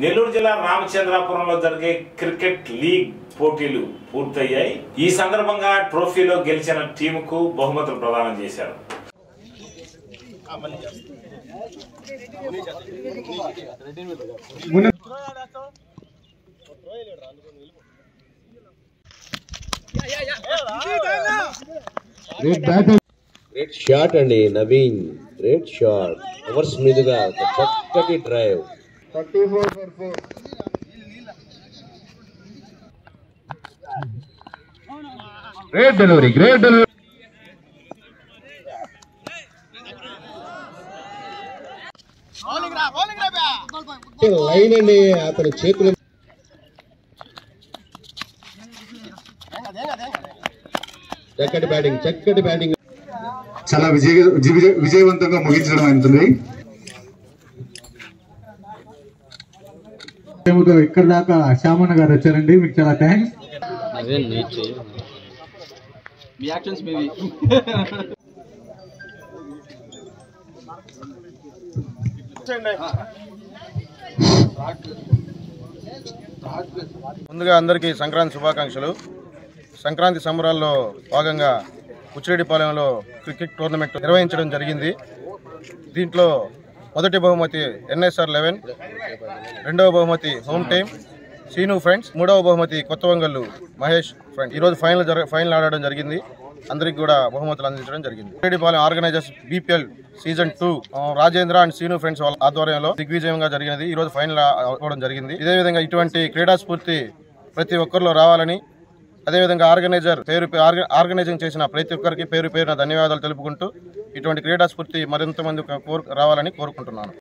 నెల్లూరు జిల్లా రామచంద్రాపురంలో జరిగే cricket league పోటీలు పూర్తయ్యాయి ఈ సందర్భంగా ట్రోఫీలో గెలిచిన టీముకు బహుమతులు ప్రదానం చేశారు గ్రేట్ షాట్ అండి నవీన్ గ్రేట్ షాట్ ఓవర్స్ మీదుగా ఒక చక్కటి drive great delivery great delivery line అండి అతని చేతులు చక్కటి బ్యాటింగ్ చక్కటి బ్యాటింగ్ చాలా విజయ విజయ- విజయవంతంగా ముగించడం అవుతుంది ఇక్కడ దాకా శ్యామన్న గారు వచ్చారండి మీకు చాలా థ్యాంక్స్ మీ యాక్షన్స్ మీవి ముందుగా అందరికీ సంక్రాంతి శుభాకాంక్షలు సంక్రాంతి సంబరాల్లో భాగంగా ఉచ్చిరెడ్డిపాలెంలో క్రికెట్ టోర్నమెంట్ నిర్వహించడం జరిగింది దీంట్లో మొదటి బహుమతి ఎన్ఎస్ఆర్ లెవెన్ రెండవ బహుమతి హోమ్ టీమ్ సీను ఫ్రెండ్స్ మూడవ బహుమతి కొత్త వంగల్లు మహేష్ ఫ్రెండ్స్ ఈరోజు ఫైనల్ జర ఫైనల్ ఆడడం జరిగింది అందరికి కూడా బహుమతులు అందించడం జరిగింది Uchireddypalem organisers BPL season two Rajendra and Seenu friends వాళ్ళ ఆధ్వర్యంలో దిగ్విజయంగా జరిగినది ఈ రోజు ఫైనల్ అవ్వడం జరిగింది ఇదే విధంగా ఇటువంటి క్రీడా స్ఫూర్తి ప్రతి ఒక్కరిలో రావాలని అదేవిధంగా ఆర్గనైజర్ పేరు ఆర్గ- ఆర్గనైజింగ్ చేసిన ప్రతి ఒక్కరికి పేరు పేరున ధన్యవాదాలు తెలుపుకుంటూ ఇటువంటి క్రీడా స్ఫూర్తి మరింత మంది కోరు రావాలని కోరుకుంటున్నాను